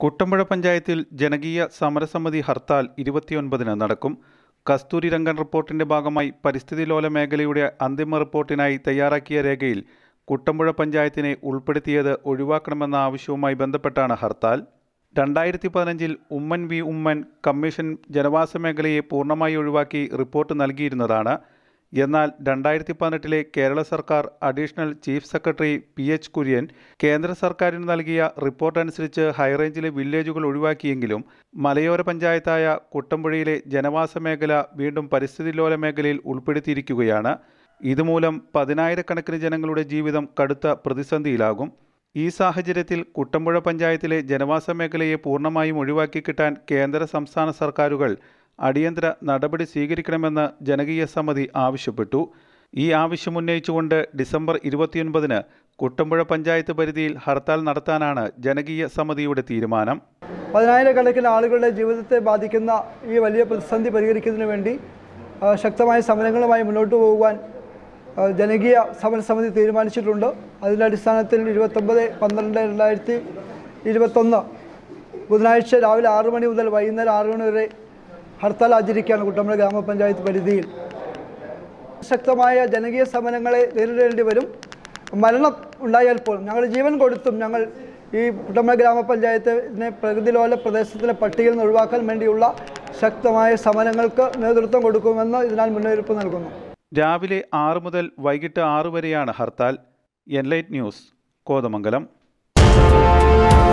കുട്ടമ്പുഴ പഞ്ചായത്തിൽ ജനകീയ സമരസമിതി ഹർത്താൽ ഇരുപത്തിയൊൻപതിന് നടക്കും കസ്തൂരി രംഗൻ റിപ്പോർട്ടിന്റെ ഭാഗമായി പരിസ്ഥിതി ലോല മേഖലയുടെ അന്തിമ റിപ്പോർട്ടിനായി തയ്യാറാക്കിയ രേഖയിൽ കുട്ടമ്പുഴ പഞ്ചായത്തിനെ ഉൾപ്പെടുത്തിയത് ഒഴിവാക്കണമെന്ന ആവശ്യവുമായി ബന്ധപ്പെട്ടാണ് ഹർത്താൽ രണ്ടായിരത്തി പതിനഞ്ചിൽ ഉമ്മൻ വി ഉമ്മൻ കമ്മീഷൻ ജനവാസ മേഖലയെ പൂർണ്ണമായി ഒഴിവാക്കി റിപ്പോർട്ട് നൽകിയിരുന്നതാണ് എന്നാൽ രണ്ടായിരത്തി പതിനെട്ടിലെ കേരള സർക്കാർ additional chief secretary P H Kurian കേന്ദ്ര സർക്കാരിന് നൽകിയ റിപ്പോർട്ട് അനുസരിച്ച് ഹൈറേഞ്ചിലെ വില്ലേജുകൾ ഒഴിവാക്കിയെങ്കിലും മലയോര പഞ്ചായത്തായ കുട്ടമ്പുഴയിലെ ജനവാസ മേഖല വീണ്ടും പരിസ്ഥിതി ലോല മേഖലയിൽ ഉൾപ്പെടുത്തിയിരിക്കുകയാണ് ഇതുമൂലം പതിനായിരക്കണക്കിന് ജനങ്ങളുടെ ജീവിതം കടുത്ത പ്രതിസന്ധിയിലാകും ഈ സാഹചര്യത്തിൽ കുട്ടമ്പുഴ പഞ്ചായത്തിലെ ജനവാസ മേഖലയെ പൂർണ്ണമായും ഒഴിവാക്കി കിട്ടാൻ കേന്ദ്ര സംസ്ഥാന സർക്കാരുകൾ അടിയന്തര നടപടി സ്വീകരിക്കണമെന്ന് ജനകീയ സമിതി ആവശ്യപ്പെട്ടു ഈ ആവശ്യമുന്നയിച്ചുകൊണ്ട് ഡിസംബർ ഇരുപത്തിയൊൻപതിന് കുട്ടമ്പുഴ പഞ്ചായത്ത് പരിധിയിൽ ഹർത്താൽ നടത്താനാണ് ജനകീയ സമിതിയുടെ തീരുമാനം പതിനായിരക്കണക്കിന് ആളുകളുടെ ജീവിതത്തെ ബാധിക്കുന്ന ഈ വലിയ പ്രതിസന്ധി പരിഹരിക്കുന്നതിന് വേണ്ടി ആ, ശക്തമായ സമരങ്ങളുമായി മുന്നോട്ട് പോകുവാൻ ആ, ജനകീയ സമരസമിതി തീരുമാനിച്ചിട്ടുണ്ട് അതിൻ്റെ അടിസ്ഥാനത്തിൽ ഇരുപത്തൊമ്പത് പന്ത്രണ്ട് രണ്ടായിരത്തി ഇരുപത്തൊന്ന് ബുധനാഴ്ച രാവിലെ ആറ് മണി മുതൽ വൈകുന്നേരം ആറ് മണി വരെ ഹർത്താൽ ആചരിക്കുകയാണ് കുട്ടമ്പുഴ ഗ്രാമപഞ്ചായത്ത് പരിധിയിൽ ശക്തമായ ജനകീയ സമരങ്ങളെ നേരിടേണ്ടി വരും മരണം ഉണ്ടായാൽ പോലും ഞങ്ങൾ ജീവൻ കൊടുത്തും ഞങ്ങൾ ഈ കുട്ടമ്പ ഗ്രാമപഞ്ചായത്തിനെ പ്രകൃതിലോല പ്രദേശത്തിലെ പട്ടികയിൽ നിന്ന് ഒഴിവാക്കാൻ വേണ്ടിയുള്ള ശക്തമായ സമരങ്ങൾക്ക് നേതൃത്വം കൊടുക്കുമെന്ന് ഇതിനാൽ മുന്നറിയിപ്പ് നൽകുന്നു രാവിലെ ആറ് മുതൽ വൈകിട്ട് ആറ് വരെയാണ് ഹർത്താൽ എൻലൈറ്റ് ന്യൂസ് കോതമംഗലം